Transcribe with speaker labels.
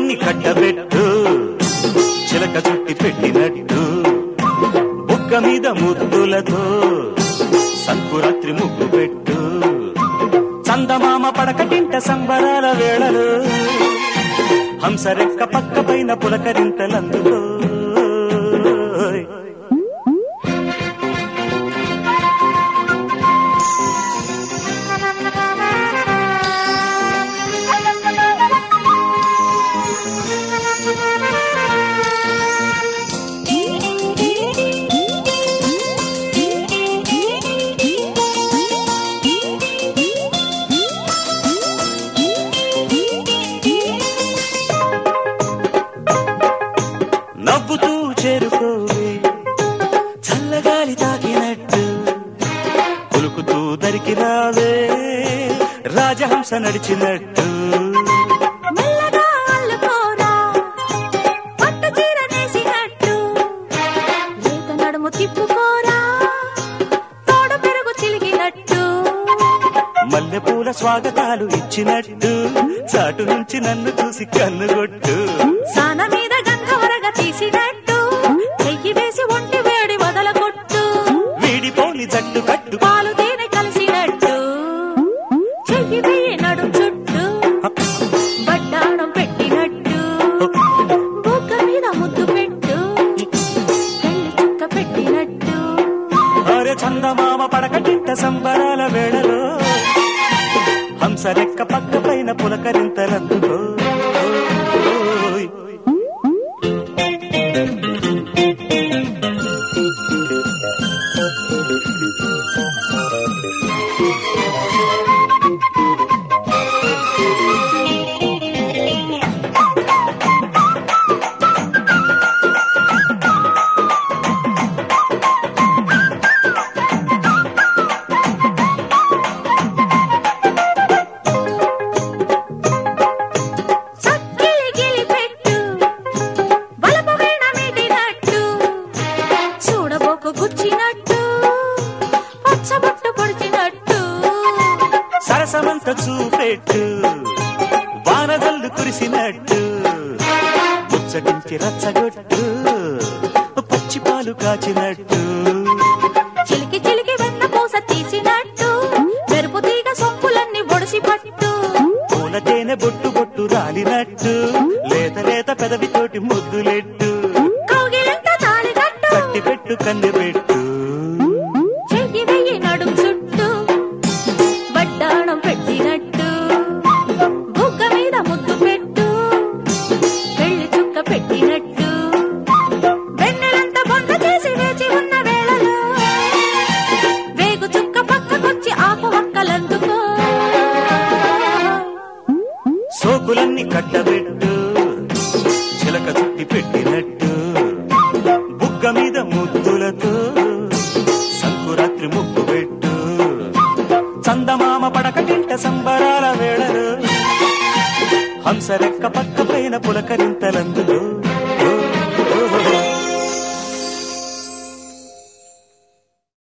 Speaker 1: సోకులన్నీ కట్టబెట్టు చిలక చుట్టి పెట్టినట్టు బుగ్గ మీద ముద్దులతో సంకురాత్రి ముగ్గు పెట్టు చందమామ పడకటింట సంబరాల వేళలు హంసరెక్క పక్క పైన పులకరింతలందుకో నవ్వుతూ చేరుకోవే చల్లగాలి తాకినట్టు కులుకుతూ దరికి రావే రాజహంస నడిచినట్టు
Speaker 2: మెల్లగా అల్లుకోరా పట్టు చీర నేసినట్టు లేత నడుము తిప్పుకోరా తోడు పెరుగు చిలిగినట్టు
Speaker 1: మల్లెపూల స్వాగతాలు ఇచ్చినట్టు చాటు నుంచి నన్ను చూసి కన్నుగొట్టు
Speaker 2: సాన మీద గంగవరగ తీసినట్టు చెయ్యి వేసి ఒంటి వేడి వదలగొట్టు
Speaker 1: వీడిపోని జట్టు కట్టు
Speaker 2: పాలు తేనె కలిసినట్టు చెయ్యి వెయ్యి నడుం చుట్టూ బడ్డాణం పెట్టినట్టు బుగ్గ మీద ముద్దు పెట్టు కళ్ళు చుక్క పెట్టినట్టు
Speaker 1: అరే చందమామ పడకటింట సంబరాల వేళలో హంసరెక్క పక్క పైన పులకరింతలందుకో
Speaker 2: చక్కిలి గిలి పెట్టు బలపు వీణ మీటినట్టు చూడబోకు గుచ్చినట్టు పచ్చబొట్టు పొడిచినట్టు
Speaker 1: సరసమంత చూపెట్టు వానదల్లు కురిసినట్టు ముచ్చటించి రచ్చగొట్టు పచ్చి పాలు కాచినట్టు
Speaker 2: చిలికి చిలికి వెన్న పూస తీసినట్టు మెరుపు తీగ సొంపులన్నీ ఒడిసి పట్టు
Speaker 1: పూల తేనె బొట్టు బొట్టు రాలినట్టు లేత లేత పెదవితోటి ముద్దులెట్టు
Speaker 2: కౌగిలింత తాళి కట్టు
Speaker 1: కట్టి పెట్టు కన్నె పెట్టు
Speaker 2: చెయ్యి వెయ్యి నడుం చుట్టూ వడ్డాణం పెట్టినట్టు బుగ్గ మీద ముద్దు పెట్టు పెళ్లి చుక్క పెట్టినట్టు వెన్నెలంత బొంద చేసి వేచి ఉన్న వేళలో వేగు చుక్క పక్కకొచ్చి ఆకు వక్కలందుకో
Speaker 1: సోకులన్నీ కట్టబెట్టు చిలక చుట్టి పెట్టినట్టు బుగ్గ మీద ముద్దులతో సంకురాత్రి ముగ్గు పెట్టు చందమామ పడకటింట సంబరాల వేళలు హంసరెక్క పక్క పైన పులకరింతలందులో ఓ, ఓ, ఓ.